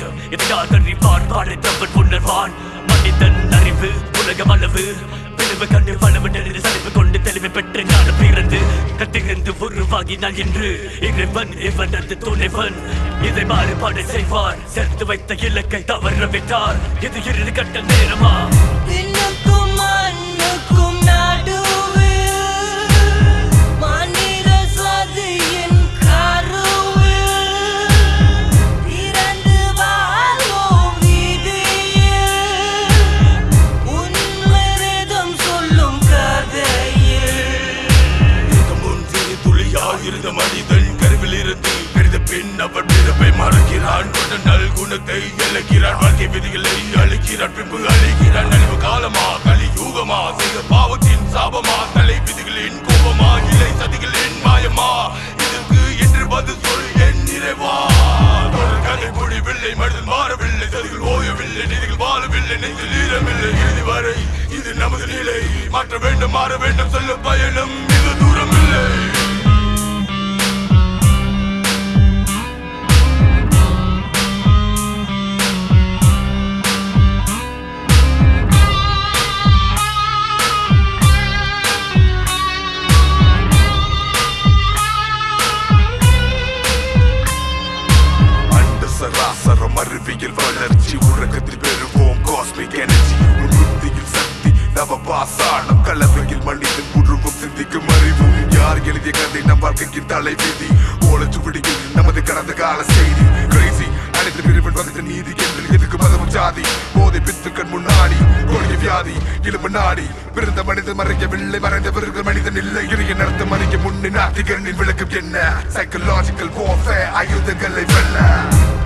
nature இதை யார் அறிவான் பாடுத்தவன் உணர்வான் மனிதன் அறிவு உலகம் அளவு பிளவு கண்டு பலவு நிறைந்து சலிவு கொண்டு தெளிவு பெற்று ஞான பிறந்து கத்திருந்து உருவாகி நான் என்று இறைவன் இவனது துணைவன் இதை மாறுபாடு செய்வார் சேர்த்து வைத்த இலக்கை தவற விட்டார் இது இறுதி கட்ட நேரமா விண்ணுக்கும் மண்ணுக்கும் நடுவில் மனித சதியின் கருவில் பிறந்து வாழ்வோம் விதியில் உண்மை வேதம் சொல்லும் கதையில் இதுக்கு முன் சிறு துளியாக இருந்த மனிதன் கருவில் இருந்து பிரிந்த பின் அவன் பிறப்பை மறக்கிறான் கொண்ட நல் குணத்தை இழக்கிறான் வாழ்க்கை விதிகளை அழிக்கிறான் பின்பு அழிக்கிறான் நலிவு காலமா கலி யூகமா செய்த பாவத்தின் சாபமா தலை விதிகளின் கோபமா இலை சதிகளின் மாயமா இதற்கு என்று பதில் சொல் என் நிறைவா தொடர் கதை முடிவில்லை மனிதன் மாறவில்லை சதிகள் ஓயவில்லை நிதிகள் வாழவில்லை நெஞ்சில் ஈரமில்லை இறுதி வரை இது நமது நிலை மாற்ற வேண்டும் மாற வேண்டும் சொல்ல பயணம் மிக தூரம் இல்லை அண்ட சராசரம் அறிவியல் வளர்ச்சி உறக்கத்தில் பெறுவோம் காஸ்மிக் எனர்ஜி புத்தியில் சக்தி நவ பாசாணம் கலவையில் மனிதன் உருவம் சிந்திக்கும் அறிவும் யார் எழுதிய கதை நம் வாழ்க்கையின் தலைவிதி ஓலச்சுவடியில் நமது கடந்த கால செய்தி கிரேசி அனைத்து பிரிவின் வகுத்த நீதி என்று எதுக்கு மதமும் ஜாதி போதை பித்துக்கள் முன்னாடி கொள்கை வியாதி இழும நாடி பிறந்த மனிதன் மறைக்கவில்லை மறைந்த பிறகு மனிதன் இல்லை இறைய நடத்த மறைக்க முன்னே நாத்திகனின் விளக்கம் என்ன சைக்கலாஜிக்கல் warfare ஆயுதங்களை வெல்ல